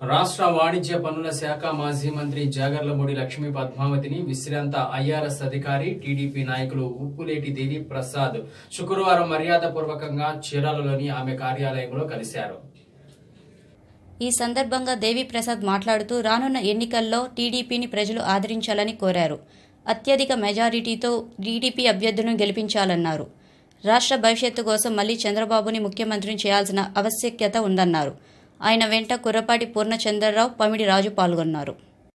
రాష్ట్ర వాణిజ్య పన్నుల శాఖ మాజీ మంత్రి జాగర్లమూడి లక్ష్మీ పద్మావతిని విశ్రాంత ఐఆర్ఎస్ అధికారి టీడీపీ నాయకులు ఉప్పులేటి దిలీప్ ప్రసాద్ శుక్రవారం మర్యాదపూర్వకంగా చీరాలలోని ఆమె కార్యాలయంలో కలిశారు ఈ సందర్భంగా దేవి ప్రసాద్ మాట్లాడుతూ రానున్న ఎన్నికల్లో టీడీపీని ప్రజలు ఆదరించాలని కోరారు అత్యధిక మెజారిటీతో టీడీపీ అభ్యర్థులను గెలిపించాలన్నారు రాష్ట్ర భవిష్యత్తు కోసం మళ్లీ చంద్రబాబుని ముఖ్యమంత్రిని చేయాల్సిన ఆవశ్యకత ఉందన్నారు ఆయన వెంట కుర్రపాటి పూర్ణచంద్రరావు పమిడి రాజు పాల్గొన్నారు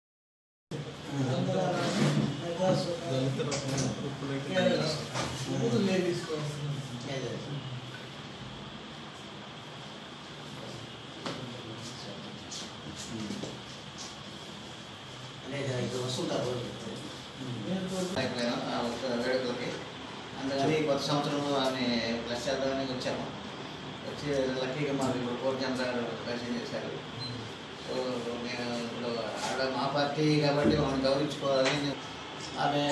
అయిపోయాను ఆ ఒక వేడుకలకి అందుకని కొత్త సంవత్సరంలో ఆమె ప్లస్ చేద్దామని వచ్చాము వచ్చి లక్కీగా మాకు ఇప్పుడు పూర్ణచంద్ర గారు పరిచయం చేశారు సో నేను ఇప్పుడు ఆవిడ మా పార్టీ కాబట్టి మనం గౌరవించుకోవాలని ఆమె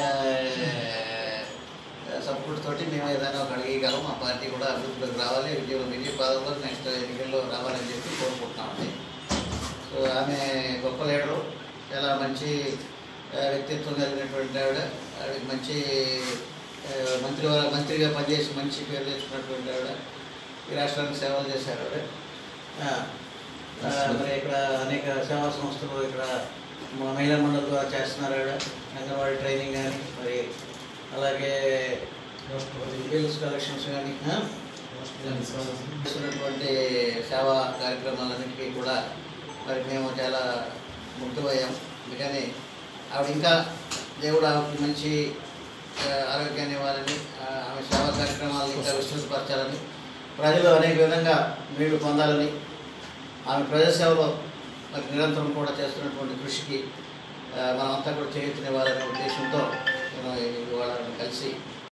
సపోర్ట్ తోటి మేము ఏదైనా ఒక అడిగేయగలం మా పార్టీ కూడా అభివృద్ధిలోకి రావాలి విజయ విజయ పాదంలో నెక్స్ట్ ఎన్నికల్లో రావాలని చెప్పి కోరుకుంటున్నామండి సో ఆమె గొప్ప లీడరు చాలా మంచి ఆ, వ్యక్తిత్వం కలిగినటువంటి ఆవిడ ఆవిడకి మంచి ఆ, మంత్రి మంత్రిగా పనిచేసి మంచి పేరు తెచ్చుకున్నటువంటి ఆవిడ ఈ రాష్ట్రానికి సేవలు చేశారు ఆవిడ ఆ, ఆ, మరి ఇక్కడ అనేక సేవా సంస్థలు ఇక్కడ మా మహిళా మండలి ద్వారా చేస్తున్నారు ఆవిడ అంగన్వాడీ ట్రైనింగ్ కానీ మరి అలాగే బిల్స్ కలెక్షన్స్ కానీ ఆ? చేస్తున్నటువంటి సేవా కార్యక్రమాలన్నింటికీ కూడా మరి మేము చాలా ముగ్ధమయ్యాం అందుకని ఆవిడ ఇంకా దేవుడు ఆవిడకి మంచి ఆ, ఆరోగ్యాన్ని ఇవ్వాలని ఆ, ఆమె సేవా కార్యక్రమాలను ఇంకా విస్తృతపరచాలని ప్రజలు అనేక విధంగా మేలు పొందాలని ఆమె ప్రజాసేవలో మరి నిరంతరం కూడా చేస్తున్నటువంటి కృషికి ఆ, మనమంతా కూడా చేయూతనివ్వాలనే ఉద్దేశంతో నేను ఇవాళ కలిసి